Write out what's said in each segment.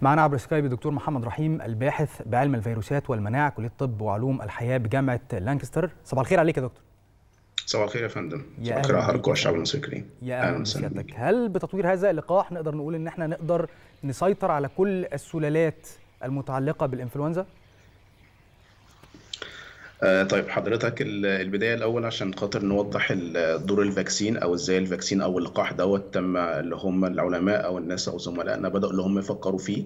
معنا عبر سكايب الدكتور محمد رحيم الباحث بعلم الفيروسات والمناعه كليه الطب وعلوم الحياه بجامعه لانكستر صباح الخير عليك يا دكتور صباح الخير يا فندم يا صباح أهلا الخير على بيك حضرتك يا والشعب فندم. المصري الكريم يا اهلا وسهلا بسيادتك بيك. هل بتطوير هذا اللقاح نقدر نقول ان احنا نقدر نسيطر على كل السلالات المتعلقه بالانفلونزا آه طيب حضرتك ال- البدايه الاول عشان خاطر نوضح ال- دور الفاكسين او ازاي الفاكسين او اللقاح دوت تم اللي هم العلماء او الناس او زملائنا بداوا اللي هم يفكروا فيه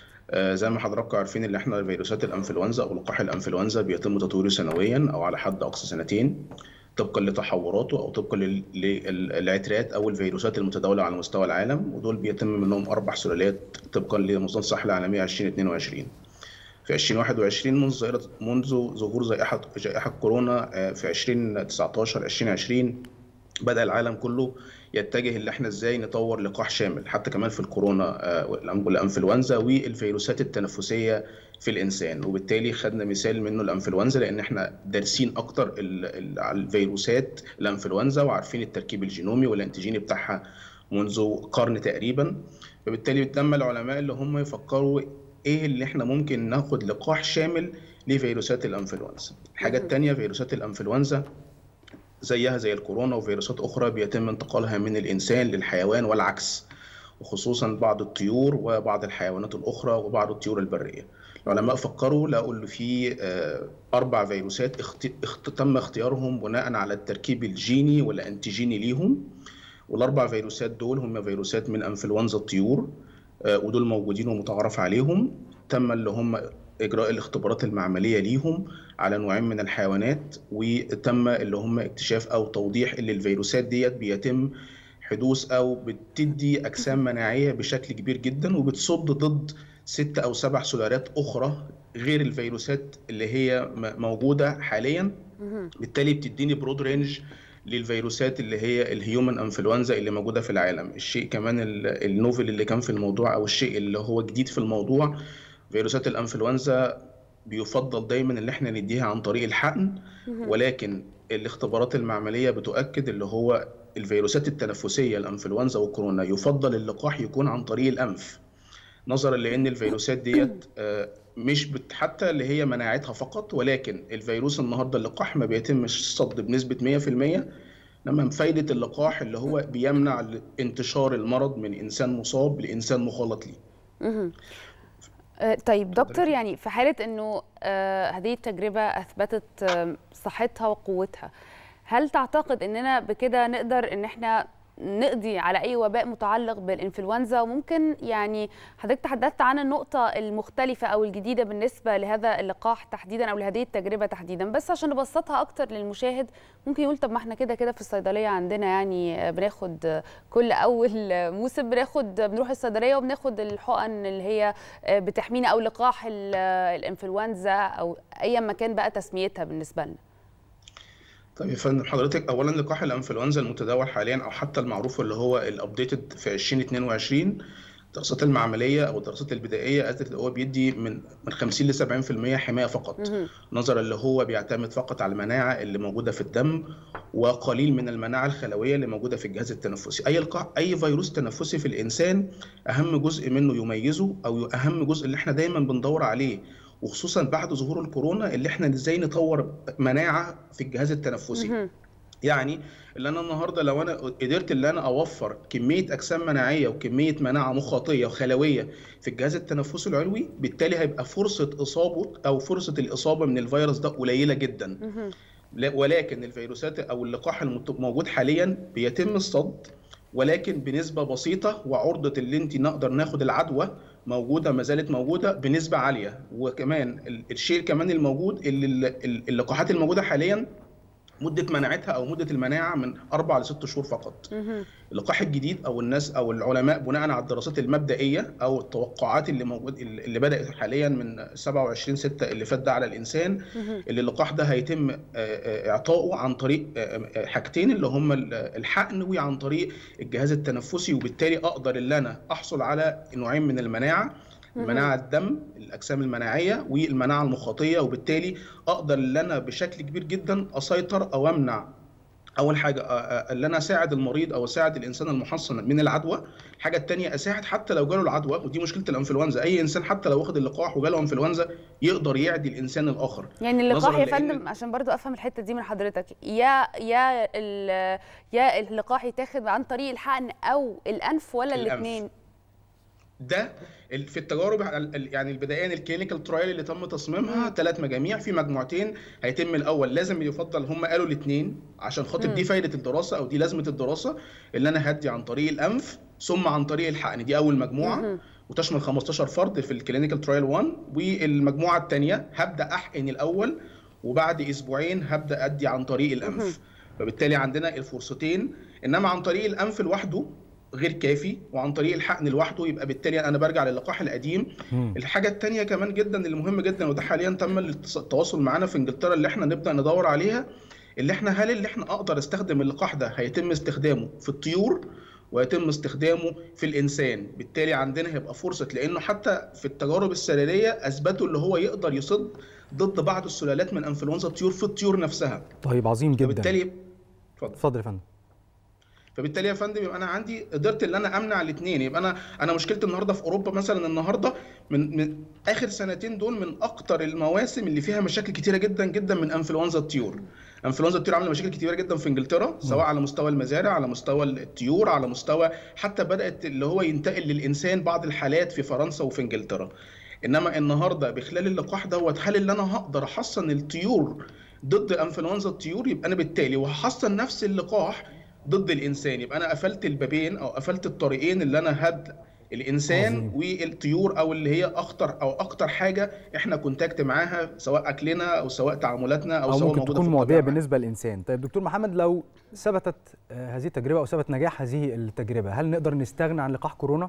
آه زي ما حضراتكم عارفين اللي احنا فيروسات الانفلونزا او لقاح الانفلونزا بيتم تطويره سنويا او على حد اقصى سنتين طبقا لتحوراته او طبقا لل- للعترات او الفيروسات المتداوله على مستوى العالم ودول بيتم منهم اربع سلالات طبقا لمنظمه الصحه العالميه 2022 في 2021 منذ ظاهرة منذ ظهور جائحة جائحة كورونا آه، في 2019 2020 بدأ العالم كله يتجه اللي احنا ازاي نطور لقاح شامل حتى كمان في الكورونا آه، والأم- والانفلونزا والفيروسات التنفسية في الانسان وبالتالي خدنا مثال منه الانفلونزا لان احنا دارسين اكتر ال- ال- على الفيروسات الانفلونزا وعارفين التركيب الجينومي والانتيجيني بتاعها منذ قرن تقريبا فبالتالي تم العلماء اللي هم يفكروا ايه اللي احنا ممكن ناخد لقاح شامل لفيروسات الانفلونزا الحاجه مهم. الثانيه فيروسات الانفلونزا زيها زي الكورونا وفيروسات اخرى بيتم انتقالها من الانسان للحيوان والعكس وخصوصا بعض الطيور وبعض الحيوانات الاخرى وبعض الطيور البريه العلماء فكروا لقوا ان في آه، اربع فيروسات اخت... اخت... تم اختيارهم بناء على التركيب الجيني والانتيجيني ليهم والاربع فيروسات دول هم فيروسات من انفلونزا الطيور آه، ودول موجودين ومتعارف عليهم تم اللي هم اجراء الاختبارات المعمليه ليهم على نوعين من الحيوانات وتم اللي هم اكتشاف او توضيح ان الفيروسات ديت بيتم حدوث او بتدي اجسام مناعيه بشكل كبير جدا وبتصد ضد ست او سبع سلالات اخرى غير الفيروسات اللي هي م- موجوده حاليا مهم. بالتالي بتديني برود رينج للفيروسات اللي هي الهيومن انفلونزا اللي موجوده في العالم الشيء كمان ال- النوفل اللي كان في الموضوع او الشيء اللي هو جديد في الموضوع فيروسات الانفلونزا بيفضل دايما اللي احنا نديها عن طريق الحقن مهم. ولكن الاختبارات المعمليه بتؤكد اللي هو الفيروسات التنفسيه الانفلونزا والكورونا يفضل اللقاح يكون عن طريق الانف نظرا لان الفيروسات ديت آه، مش بت حتى اللي هي مناعتها فقط ولكن الفيروس النهارده اللقاح ما بيتمش الصد بنسبه 100% لما فايده اللقاح اللي هو بيمنع انتشار المرض من انسان مصاب لانسان مخالط ليه مهم. آه، طيب دكتور يعني في حالة انه آه، هذه التجربة اثبتت آه، صحتها وقوتها هل تعتقد اننا بكده نقدر ان احنا نقضي على اي وباء متعلق بالانفلونزا وممكن يعني حضرتك تحدثت عن النقطة المختلفة او الجديدة بالنسبة لهذا اللقاح تحديدا او لهذه التجربة تحديدا بس عشان نبسطها اكتر للمشاهد ممكن يقول طب ما احنا كده كده في الصيدلية عندنا يعني آه، بناخد آه، كل اول آه، موسم بناخد بنروح الصيدلية وبناخد الحقن اللي هي آه، بتحمينا او لقاح ال- آه، الانفلونزا او ايا ما كان بقى تسميتها بالنسبة لنا طيب يا فندم حضرتك اولا لقاح الانفلونزا المتداول حاليا او حتى المعروف اللي هو الابديتد في 2022 الدراسات المعمليه او الدراسات البدائيه قالت اللي هو بيدي من من 50 ل 70% حمايه فقط مهم. نظرا اللي هو بيعتمد فقط على المناعه اللي موجوده في الدم وقليل من المناعه الخلويه اللي موجوده في الجهاز التنفسي اي لقاح اي فيروس تنفسي في الانسان اهم جزء منه يميزه او اهم جزء اللي احنا دايما بندور عليه وخصوصا بعد ظهور الكورونا اللي احنا ازاي نطور مناعه في الجهاز التنفسي مهم. يعني اللي انا النهارده لو انا قدرت اللي انا اوفر كميه اجسام مناعيه وكميه مناعه مخاطيه وخلويه في الجهاز التنفسي العلوي بالتالي هيبقى فرصه اصابه او فرصه الاصابه من الفيروس ده قليله جدا مهم. لا- ولكن الفيروسات او اللقاح الموجود حاليا بيتم الصد ولكن بنسبه بسيطه وعرضه اللي انت نقدر ناخد العدوى موجوده ما زالت موجوده بنسبه عاليه وكمان ال- الشيء كمان الموجود اللي ال- اللقاحات الموجوده حاليا مده مناعتها او مده المناعه من اربع لست شهور فقط. مهم. اللقاح الجديد او الناس او العلماء بناء على الدراسات المبدئيه او التوقعات اللي موجود اللي بدات حاليا من 27 6 اللي فات ده على الانسان مهم. اللي اللقاح ده هيتم آه، آه، اعطائه عن طريق آه، آه، حاجتين اللي هم ال- الحقن وعن طريق الجهاز التنفسي وبالتالي اقدر ان انا احصل على نوعين من المناعه المناعه الدم الاجسام المناعيه والمناعه المخاطيه وبالتالي اقدر ان انا بشكل كبير جدا اسيطر او امنع اول حاجه اللي انا اساعد المريض او اساعد الانسان المحصن من العدوى الحاجه الثانيه اساعد حتى لو جاله العدوى ودي مشكله الانفلونزا اي انسان حتى لو واخد اللقاح وجاله انفلونزا يقدر يعدي الانسان الاخر يعني اللقاح يا فندم عشان برضو افهم الحته دي من حضرتك يا يا يا اللقاح يتاخد عن طريق الحقن او الانف ولا الاثنين ده في التجارب يعني البدائيا الكلينيكال ترايل اللي تم تصميمها ثلاث مجاميع في مجموعتين هيتم الاول لازم يفضل هم قالوا الاثنين عشان خاطر دي فايده الدراسه او دي لازمه الدراسه اللي انا هدي عن طريق الانف ثم عن طريق الحقن دي اول مجموعه وتشمل 15 فرد في الكلينيكال ترايل 1 والمجموعه الثانيه هبدا احقن الاول وبعد اسبوعين هبدا ادي عن طريق الانف فبالتالي عندنا الفرصتين انما عن طريق الانف لوحده غير كافي وعن طريق الحقن لوحده يبقى بالتالي انا برجع للقاح القديم مم. الحاجه الثانيه كمان جدا اللي مهم جدا وده حاليا تم التواصل معانا في انجلترا اللي احنا نبدا ندور عليها اللي احنا هل اللي احنا اقدر استخدم اللقاح ده هيتم استخدامه في الطيور ويتم استخدامه في الانسان بالتالي عندنا هيبقى فرصه لانه حتى في التجارب السريريه اثبتوا اللي هو يقدر يصد ضد بعض السلالات من انفلونزا الطيور في الطيور نفسها طيب عظيم جدا بالتالي اتفضل يا فندم فبالتالي يا فندم يبقى انا عندي قدرت ان انا امنع الاثنين يبقى انا انا مشكلتي النهارده في اوروبا مثلا النهارده من من اخر سنتين دول من اكتر المواسم اللي فيها مشاكل كتيره جدا جدا من انفلونزا الطيور انفلونزا الطيور عامله مشاكل كتيره جدا في انجلترا سواء على مستوى المزارع على مستوى الطيور على مستوى حتى بدات اللي هو ينتقل للانسان بعض الحالات في فرنسا وفي انجلترا انما النهارده بخلال اللقاح دوت هل اللي انا هقدر احصن الطيور ضد انفلونزا الطيور يبقى انا بالتالي وهحصن نفس اللقاح ضد الانسان يبقى انا قفلت البابين او قفلت الطريقين اللي انا هد الانسان عظيم. والطيور او اللي هي اخطر او اكتر حاجه احنا كونتاكت معاها سواء اكلنا او سواء تعاملاتنا او, أو سواء ممكن موجوده تكون في معديه الطبيعة. بالنسبه للانسان طيب دكتور محمد لو ثبتت هذه التجربه او ثبت نجاح هذه التجربه هل نقدر نستغنى عن لقاح كورونا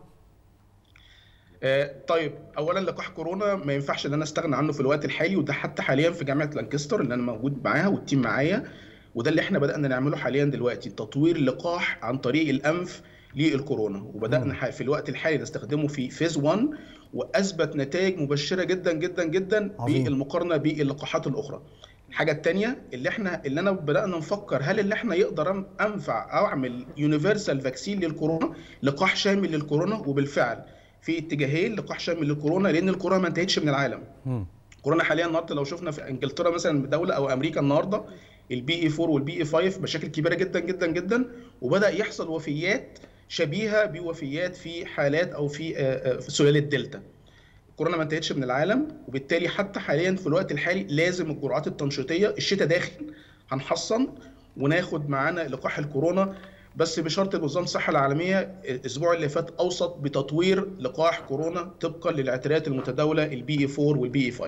آه طيب اولا لقاح كورونا ما ينفعش ان انا استغنى عنه في الوقت الحالي وده حتى حاليا في جامعه لانكستر اللي انا موجود معاها والتيم معايا وده اللي احنا بدانا نعمله حاليا دلوقتي تطوير لقاح عن طريق الانف للكورونا وبدانا في الوقت الحالي نستخدمه في فيز 1 واثبت نتائج مبشره جدا جدا جدا عظيم. بالمقارنه باللقاحات الاخرى الحاجه الثانيه اللي احنا اللي انا بدانا نفكر هل اللي احنا يقدر انفع او اعمل يونيفرسال فاكسين للكورونا لقاح شامل للكورونا وبالفعل في اتجاهين لقاح شامل للكورونا لان الكورونا ما انتهتش من العالم مم. كورونا حاليا النهارده لو شفنا في انجلترا مثلا دوله او امريكا النهارده البي اي 4 والبي اي 5 مشاكل كبيره جدا جدا جدا وبدا يحصل وفيات شبيهه بوفيات في حالات او في في سلاله دلتا كورونا ما انتهتش من العالم وبالتالي حتى حاليا في الوقت الحالي لازم الجرعات التنشيطيه الشتاء داخل هنحصن وناخد معانا لقاح الكورونا بس بشرط منظمه الصحه العالميه الاسبوع اللي فات اوصت بتطوير لقاح كورونا طبقا للاعتراضات المتداوله البي اي 4 والبي اي 5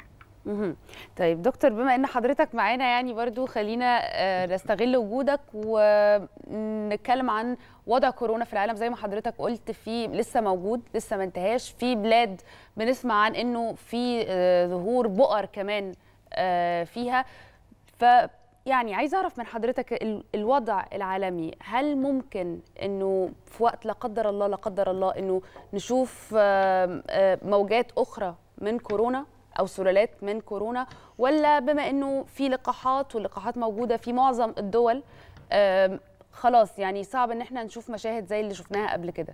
طيب دكتور بما ان حضرتك معانا يعني برضو خلينا نستغل وجودك ونتكلم عن وضع كورونا في العالم زي ما حضرتك قلت في لسه موجود لسه ما انتهاش في بلاد بنسمع عن انه في ظهور بؤر كمان فيها ف يعني عايز اعرف من حضرتك الوضع العالمي هل ممكن انه في وقت لا قدر الله لا قدر الله انه نشوف موجات اخرى من كورونا او سلالات من كورونا ولا بما انه في لقاحات واللقاحات موجوده في معظم الدول خلاص يعني صعب ان احنا نشوف مشاهد زي اللي شفناها قبل كده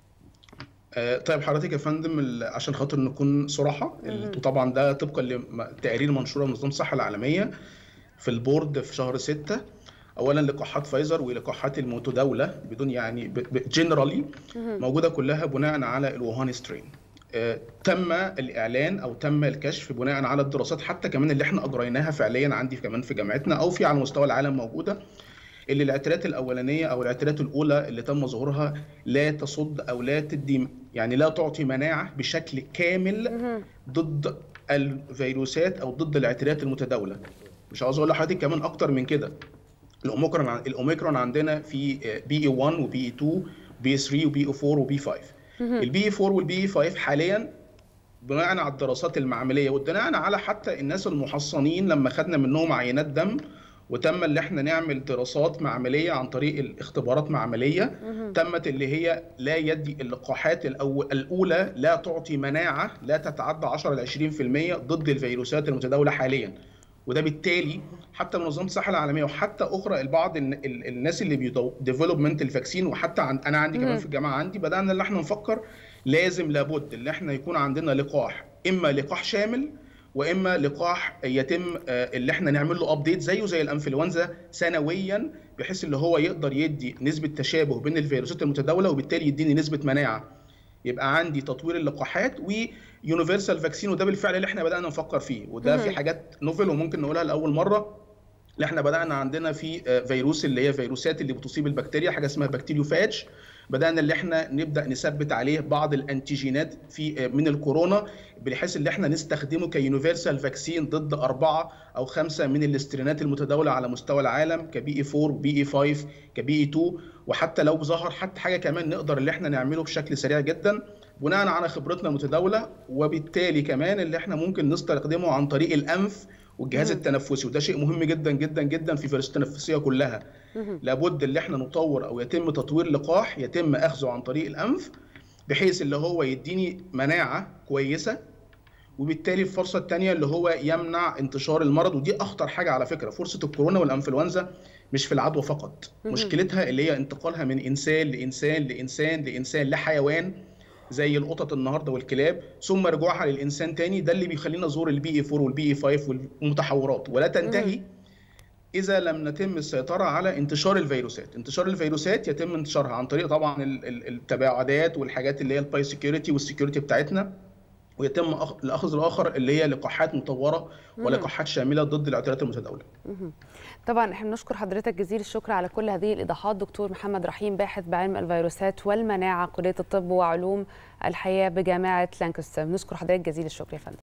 طيب حضرتك يا فندم عشان خاطر نكون صراحه وطبعا ده طبقا لتقارير منشوره من منظمه الصحه العالميه في البورد في شهر 6 اولا لقاحات فايزر ولقاحات المتداوله بدون يعني جنرالي موجوده كلها بناء على الوهان سترين تم الاعلان او تم الكشف بناء على الدراسات حتى كمان اللي احنا اجريناها فعليا عندي كمان في جامعتنا او في على مستوى العالم موجوده اللي الاعتراضات الاولانيه او الاعتراضات الاولى اللي تم ظهورها لا تصد او لا تدي يعني لا تعطي مناعه بشكل كامل ضد الفيروسات او ضد الاعتراضات المتداوله مش عاوز اقول لحضرتك كمان اكتر من كده الاوميكرون الاوميكرون عندنا في بي اي 1 وبي اي 2 بي اي 3 وبي اي 4 وبي 5 البي اي 4 والبي اي 5 حاليا بناء على الدراسات المعمليه وبناء على حتى الناس المحصنين لما خدنا منهم عينات دم وتم اللي احنا نعمل دراسات معمليه عن طريق الاختبارات معمليه تمت اللي هي لا يدي اللقاحات الاولى لا تعطي مناعه لا تتعدى 10 ل 20% ضد الفيروسات المتداوله حاليا وده بالتالي حتى منظمه الصحه العالميه وحتى اخرى البعض ال ال الناس اللي ديفلوبمنت الفاكسين وحتى عن انا عندي كمان في الجامعه عندي بدانا ان احنا نفكر لازم لابد ان احنا يكون عندنا لقاح اما لقاح شامل واما لقاح يتم اللي احنا نعمل له ابديت زيه زي الانفلونزا سنويا بحيث اللي هو يقدر يدي نسبه تشابه بين الفيروسات المتداوله وبالتالي يديني نسبه مناعه يبقى عندي تطوير اللقاحات ويونيفرسال فاكسين وده بالفعل اللي احنا بدانا نفكر فيه وده في حاجات نوفل وممكن نقولها لاول مره اللي احنا بدانا عندنا في فيروس اللي هي فيروسات اللي بتصيب البكتيريا حاجه اسمها بكتيريوفاج بدانا اللي احنا نبدا نثبت عليه بعض الانتيجينات في من الكورونا بحيث ان احنا نستخدمه كيونيفرسال فاكسين ضد اربعه او خمسه من الاسترينات المتداوله على مستوى العالم كبي اي 4 بي اي 5 كبي اي 2 وحتى لو ظهر حتى حاجه كمان نقدر اللي احنا نعمله بشكل سريع جدا بناء على خبرتنا المتداوله وبالتالي كمان اللي احنا ممكن نستخدمه عن طريق الانف والجهاز التنفسي وده شيء مهم جدا جدا جدا في فيروس التنفسيه كلها لابد اللي احنا نطور او يتم تطوير لقاح يتم اخذه عن طريق الانف بحيث اللي هو يديني مناعه كويسه وبالتالي الفرصه الثانيه اللي هو يمنع انتشار المرض ودي اخطر حاجه على فكره فرصه الكورونا والانفلونزا مش في العدوى فقط مشكلتها اللي هي انتقالها من انسان لانسان لانسان لانسان لحيوان زي القطط النهارده والكلاب ثم رجوعها للانسان تاني ده اللي بيخلينا نزور البي اي 4 والبي اي 5 والمتحورات ولا تنتهي اذا لم نتم السيطره على انتشار الفيروسات انتشار الفيروسات يتم انتشارها عن طريق طبعا التباعدات والحاجات اللي هي الباي سكيورتي والسكيورتي بتاعتنا ويتم الاخذ الاخر اللي هي لقاحات مطوره ولقاحات شامله ضد الاعتراضات المتداوله. طبعا احنا بنشكر حضرتك جزيل الشكر على كل هذه الايضاحات دكتور محمد رحيم باحث بعلم الفيروسات والمناعه كليه الطب وعلوم الحياه بجامعه لانكستر بنشكر حضرتك جزيل الشكر يا فندم.